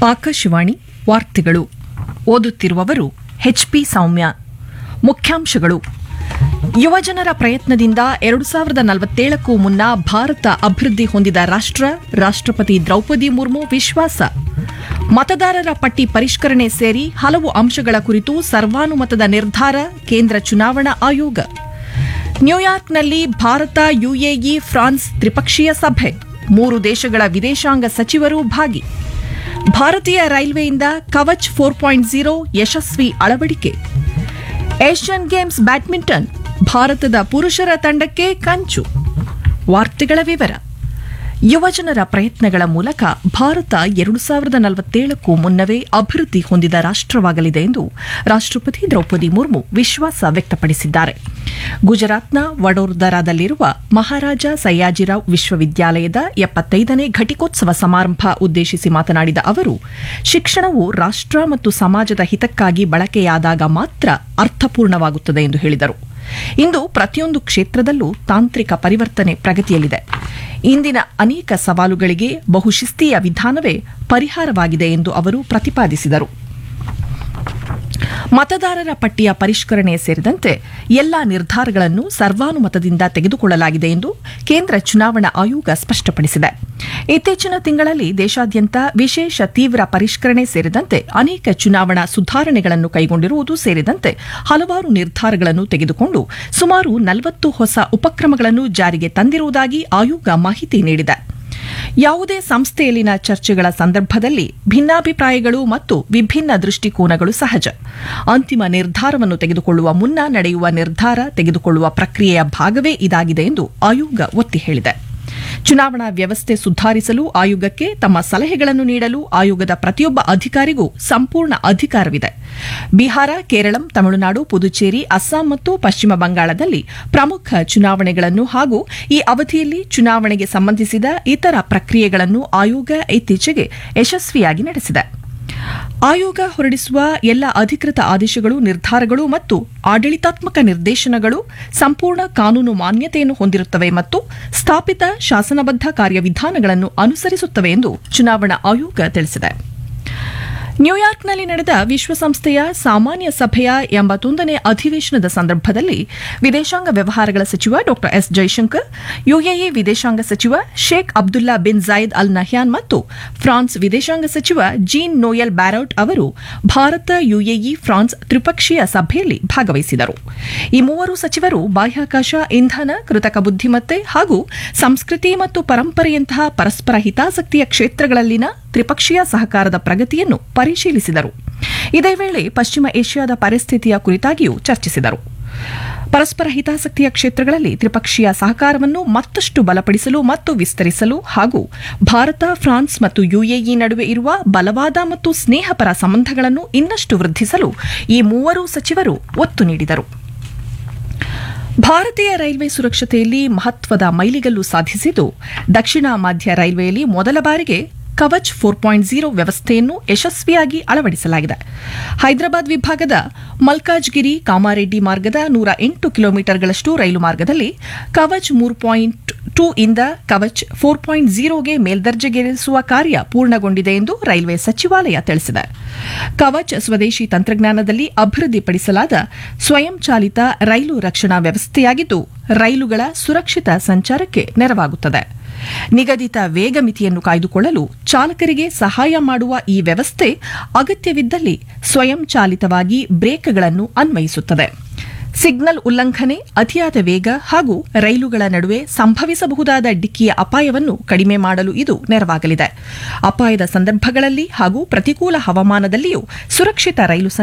ಆಕಾಶವಾಣಿ ವಾರ್ತೆಗಳು ಓದುತ್ತಿರುವವರು ಎಚ್ಪಿ ಸೌಮ್ಯ ಮುಖ್ಯಾಂಶಗಳು ಯುವಜನರ ಪ್ರಯತ್ನದಿಂದ ಎರಡು ಸಾವಿರದ ನಲವತ್ತೇಳಕ್ಕೂ ಮುನ್ನ ಭಾರತ ಅಭಿವೃದ್ಧಿ ಹೊಂದಿದ ರಾಷ್ಟ್ರ ರಾಷ್ಟ್ರಪತಿ ದ್ರೌಪದಿ ಮುರ್ಮು ವಿಶ್ವಾಸ ಮತದಾರರ ಪಟ್ಟಿ ಪರಿಷ್ಕರಣೆ ಸೇರಿ ಹಲವು ಅಂಶಗಳ ಕುರಿತು ಸರ್ವಾನುಮತದ ನಿರ್ಧಾರ ಕೇಂದ್ರ ಚುನಾವಣಾ ಆಯೋಗ ನ್ಯೂಯಾರ್ಕ್ನಲ್ಲಿ ಭಾರತ ಯುಎಇ ಫ್ರಾನ್ಸ್ ತ್ರಿಪಕ್ಷೀಯ ಸಭೆ ಮೂರು ದೇಶಗಳ ವಿದೇಶಾಂಗ ಸಚಿವರು ಭಾಗಿ ಭಾರತೀಯ ರೈಲ್ವೆಯಿಂದ ಕವಚ್ ಫೋರ್ ಪಾಯಿಂಟ್ ಝೀರೋ ಯಶಸ್ವಿ ಅಳವಡಿಕೆ ಏಷ್ಯನ್ ಗೇಮ್ಸ್ ಬ್ಯಾಡ್ಮಿಂಟನ್ ಭಾರತದ ಪುರುಷರ ತಂಡಕ್ಕೆ ಕಂಚು ವಾರ್ತೆಗಳ ವಿವರ ಯುವಜನರ ಪ್ರಯತ್ನಗಳ ಮೂಲಕ ಭಾರತ ಎರಡು ಸಾವಿರದ ನಲವತ್ತೇಳಕ್ಕೂ ಮುನ್ನವೇ ಅಭಿವೃದ್ಧಿ ಹೊಂದಿದ ರಾಷ್ಟ್ರವಾಗಲಿದೆ ಎಂದು ರಾಷ್ಟ್ರಪತಿ ದ್ರೌಪದಿ ಮುರ್ಮು ವಿಶ್ವಾಸ ವ್ಯಕ್ತಪಡಿಸಿದ್ದಾರೆ ಗುಜರಾತ್ನ ವಡೋದರಾದಲ್ಲಿರುವ ಮಹಾರಾಜ ಸಯ್ಯಾಜಿರಾವ್ ವಿಶ್ವವಿದ್ಯಾಲಯದ ಎಪ್ಪತ್ತೈದನೇ ಘಟಿಕೋತ್ಸವ ಸಮಾರಂಭ ಉದ್ದೇಶಿಸಿ ಮಾತನಾಡಿದ ಅವರು ಶಿಕ್ಷಣವು ರಾಷ್ಟ್ರ ಮತ್ತು ಸಮಾಜದ ಹಿತಕ್ಕಾಗಿ ಬಳಕೆಯಾದಾಗ ಮಾತ್ರ ಅರ್ಥಪೂರ್ಣವಾಗುತ್ತದೆ ಎಂದು ಹೇಳಿದರು ಇಂದು ಪ್ರತಿಯೊಂದು ಕ್ಷೇತ್ರದಲ್ಲೂ ತಾಂತ್ರಿಕ ಪರಿವರ್ತನೆ ಪ್ರಗತಿಯಲ್ಲಿದೆ ಇಂದಿನ ಅನೇಕ ಸವಾಲುಗಳಿಗೆ ಬಹುಶಿಸ್ತೀಯ ವಿಧಾನವೇ ಪರಿಹಾರವಾಗಿದೆ ಎಂದು ಅವರು ಪ್ರತಿಪಾದಿಸಿದರು ಮತದಾರರ ಪಟ್ಟಿಯ ಪರಿಷ್ಕರಣೆ ಸೇರಿದಂತೆ ಎಲ್ಲಾ ನಿರ್ಧಾರಗಳನ್ನು ಸರ್ವಾನುಮತದಿಂದ ತೆಗೆದುಕೊಳ್ಳಲಾಗಿದೆ ಎಂದು ಕೇಂದ್ರ ಚುನಾವಣಾ ಆಯೋಗ ಸ್ಪಷ್ಟಪಡಿಸಿದೆ ಇತ್ತೀಚಿನ ತಿಂಗಳಲ್ಲಿ ದೇಶಾದ್ಯಂತ ವಿಶೇಷ ತೀವ್ರ ಪರಿಷ್ಕರಣೆ ಸೇರಿದಂತೆ ಅನೇಕ ಚುನಾವಣಾ ಸುಧಾರಣೆಗಳನ್ನು ಕೈಗೊಂಡಿರುವುದು ಸೇರಿದಂತೆ ಹಲವಾರು ನಿರ್ಧಾರಗಳನ್ನು ತೆಗೆದುಕೊಂಡು ಸುಮಾರು ನಲವತ್ತು ಹೊಸ ಉಪಕ್ರಮಗಳನ್ನು ಜಾರಿಗೆ ತಂದಿರುವುದಾಗಿ ಆಯೋಗ ಮಾಹಿತಿ ನೀಡಿದೆ ಯಾವುದೇ ಸಂಸ್ಥೆಯಲ್ಲಿನ ಚರ್ಚೆಗಳ ಸಂದರ್ಭದಲ್ಲಿ ಭಿನ್ನಾಭಿಪ್ರಾಯಗಳು ಮತ್ತು ವಿಭಿನ್ನ ದೃಷ್ಟಿಕೋನಗಳು ಸಹಜ ಅಂತಿಮ ನಿರ್ಧಾರವನ್ನು ತೆಗೆದುಕೊಳ್ಳುವ ಮುನ್ನ ನಡೆಯುವ ನಿರ್ಧಾರ ತೆಗೆದುಕೊಳ್ಳುವ ಪ್ರಕ್ರಿಯೆಯ ಭಾಗವೇ ಇದಾಗಿದೆ ಎಂದು ಆಯೋಗ ಒತ್ತಿ ಹೇಳಿದೆ ಚುನಾವಣಾ ವ್ಯವಸ್ಥೆ ಸುಧಾರಿಸಲು ಆಯೋಗಕ್ಕೆ ತಮ್ಮ ಸಲಹೆಗಳನ್ನು ನೀಡಲು ಆಯೋಗದ ಪ್ರತಿಯೊಬ್ಬ ಅಧಿಕಾರಿಗೂ ಸಂಪೂರ್ಣ ಅಧಿಕಾರವಿದೆ ಬಿಹಾರ ಕೇರಳಂ ತಮಿಳುನಾಡು ಪುದುಚೇರಿ ಅಸ್ಸಾಂ ಮತ್ತು ಪಶ್ಚಿಮ ಬಂಗಾಳದಲ್ಲಿ ಪ್ರಮುಖ ಚುನಾವಣೆಗಳನ್ನು ಹಾಗೂ ಈ ಅವಧಿಯಲ್ಲಿ ಚುನಾವಣೆಗೆ ಸಂಬಂಧಿಸಿದ ಇತರ ಪ್ರಕ್ರಿಯೆಗಳನ್ನು ಆಯೋಗ ಇತ್ತೀಚೆಗೆ ಯಶಸ್ವಿಯಾಗಿ ನಡೆಸಿದೆ ಆಯೋಗ ಹೊರಡಿಸುವ ಎಲ್ಲ ಅಧಿಕೃತ ಆದೇಶಗಳು ನಿರ್ಧಾರಗಳು ಮತ್ತು ಆಡಳಿತಾತ್ಮಕ ನಿರ್ದೇಶನಗಳು ಸಂಪೂರ್ಣ ಕಾನೂನು ಮಾನ್ಯತೆಯನ್ನು ಹೊಂದಿರುತ್ತವೆ ಮತ್ತು ಸ್ಥಾಪಿತ ಶಾಸನಬದ್ಧ ಕಾರ್ಯವಿಧಾನಗಳನ್ನು ಅನುಸರಿಸುತ್ತವೆ ಎಂದು ಚುನಾವಣಾ ಆಯೋಗ ತಿಳಿಸಿದೆ ನ್ಯೂಯಾರ್ಕ್ನಲ್ಲಿ ನಡೆದ ವಿಶ್ವಸಂಸ್ಥೆಯ ಸಾಮಾನ್ಯ ಸಭೆಯ ಎಂಬತ್ತೊಂದನೇ ಅಧಿವೇಶನದ ಸಂದರ್ಭದಲ್ಲಿ ವಿದೇಶಾಂಗ ವ್ಯವಹಾರಗಳ ಸಚಿವ ಡಾ ಎಸ್ ಜೈಶಂಕರ್ ಯುಎಇ ವಿದೇಶಾಂಗ ಸಚಿವ Sheikh Abdullah bin ಜಾಯಿದ್ Al Nahyan ಮತ್ತು ಫ್ರಾನ್ಸ್ ವಿದೇಶಾಂಗ ಸಚಿವ ಜೀನ್ ನೋಯಲ್ ಬ್ಯಾರೌಟ್ ಅವರು ಭಾರತ ಯುಎಇ ಫ್ರಾನ್ಸ್ ತ್ರಿಪಕ್ಷೀಯ ಸಭೆಯಲ್ಲಿ ಭಾಗವಹಿಸಿದರು ಈ ಮೂವರು ಸಚಿವರು ಬಾಹ್ಯಾಕಾಶ ಇಂಧನ ಕೃತಕ ಬುದ್ದಿಮತ್ತೆ ಹಾಗೂ ಸಂಸ್ಕೃತಿ ಮತ್ತು ಪರಂಪರೆಯಂತಹ ಪರಸ್ಪರ ಹಿತಾಸಕ್ತಿಯ ಕ್ಷೇತ್ರಗಳಲ್ಲಿನ ತ್ರಿಪಕ್ಷೀಯ ಸಹಕಾರದ ಪ್ರಗತಿಯನ್ನು ಪರಿಶೀಲಿಸಿದರು ಇದೇ ವೇಳೆ ಪಶ್ಚಿಮ ಏಷ್ಯಾದ ಪರಿಸ್ಥಿತಿಯ ಕುರಿತಾಗಿಯೂ ಚರ್ಚಿಸಿದರು ಪರಸ್ಪರ ಹಿತಾಸಕ್ತಿಯ ಕ್ಷೇತ್ರಗಳಲ್ಲಿ ತ್ರಿಪಕ್ಷೀಯ ಸಹಕಾರವನ್ನು ಮತ್ತಷ್ಟು ಬಲಪಡಿಸಲು ಮತ್ತು ವಿಸ್ತರಿಸಲು ಹಾಗೂ ಭಾರತ ಫ್ರಾನ್ಸ್ ಮತ್ತು ಯುಎಇ ನಡುವೆ ಇರುವ ಬಲವಾದ ಮತ್ತು ಸ್ನೇಹಪರ ಸಂಬಂಧಗಳನ್ನು ಇನ್ನಷ್ಟು ವೃದ್ಧಿಸಲು ಈ ಮೂವರೂ ಸಚಿವರು ಒತ್ತು ನೀಡಿದರು ಭಾರತೀಯ ರೈಲ್ವೆ ಸುರಕ್ಷತೆಯಲ್ಲಿ ಮಹತ್ವದ ಮೈಲಿಗಲ್ಲು ಸಾಧಿಸಿದ್ದು ದಕ್ಷಿಣ ಮಧ್ಯ ರೈಲ್ವೆಯಲ್ಲಿ ಮೊದಲ ಬಾರಿಗೆ ಕವಚ್ ಫೋರ್ ಪಾಯಿಂಟ್ ಝೀರೋ ವ್ಯವಸ್ಥೆಯನ್ನು ಯಶಸ್ವಿಯಾಗಿ ಅಳವಡಿಸಲಾಗಿದೆ ಹೈದರಾಬಾದ್ ವಿಭಾಗದ ಮಲ್ಕಾಜ್ಗಿರಿ ಕಾಮಾರೆಡ್ಡಿ ಮಾರ್ಗದ ನೂರ ಎಂಟು ಕಿಲೋಮೀಟರ್ಗಳಷ್ಟು ರೈಲು ಮಾರ್ಗದಲ್ಲಿ ಕವಚ್ ಮೂರು ಪಾಯಿಂಟ್ ಟೂ ಇಂದ ಕವಚ್ ಫೋರ್ ಪಾಯಿಂಟ್ ಝೀರೋಗೆ ಮೇಲ್ದರ್ಜೆಗೇರಿಸುವ ಕಾರ್ಯ ಪೂರ್ಣಗೊಂಡಿದೆ ಎಂದು ರೈಲ್ವೆ ಸಚಿವಾಲಯ ತಿಳಿಸಿದೆ ಕವಚ್ ಸ್ವದೇಶಿ ತಂತ್ರಜ್ಞಾನದಲ್ಲಿ ಅಭಿವೃದ್ಧಿಪಡಿಸಲಾದ ಸ್ವಯಂ ಚಾಲಿತ ರೈಲು ರಕ್ಷಣಾ ವ್ಯವಸ್ಥೆಯಾಗಿದ್ದು ರೈಲುಗಳ ಸುರಕ್ಷಿತ ಸಂಚಾರಕ್ಕೆ ನೆರವಾಗುತ್ತದೆ ನಿಗದಿತ ವೇಗ ಮಿತಿಯನ್ನು ಕಾಯ್ದುಕೊಳ್ಳಲು ಚಾಲಕರಿಗೆ ಸಹಾಯ ಮಾಡುವ ಈ ವ್ಯವಸ್ಥೆ ಅಗತ್ಯವಿದ್ದಲ್ಲಿ ಸ್ವಯಂ ಚಾಲಿತವಾಗಿ ಬ್ರೇಕ್ಗಳನ್ನು ಅನ್ವಯಿಸುತ್ತದೆ ಸಿಗ್ನಲ್ ಉಲ್ಲಂಘನೆ ಅತಿಯಾದ ವೇಗ ಹಾಗೂ ರೈಲುಗಳ ನಡುವೆ ಸಂಭವಿಸಬಹುದಾದ ಡಿಕ್ಕಿಯ ಅಪಾಯವನ್ನು ಕಡಿಮೆ ಮಾಡಲು ಇದು ನೆರವಾಗಲಿದೆ ಅಪಾಯದ ಸಂದರ್ಭಗಳಲ್ಲಿ ಹಾಗೂ ಪ್ರತಿಕೂಲ ಹವಾಮಾನದಲ್ಲಿಯೂ ಸುರಕ್ಷಿತ ರೈಲು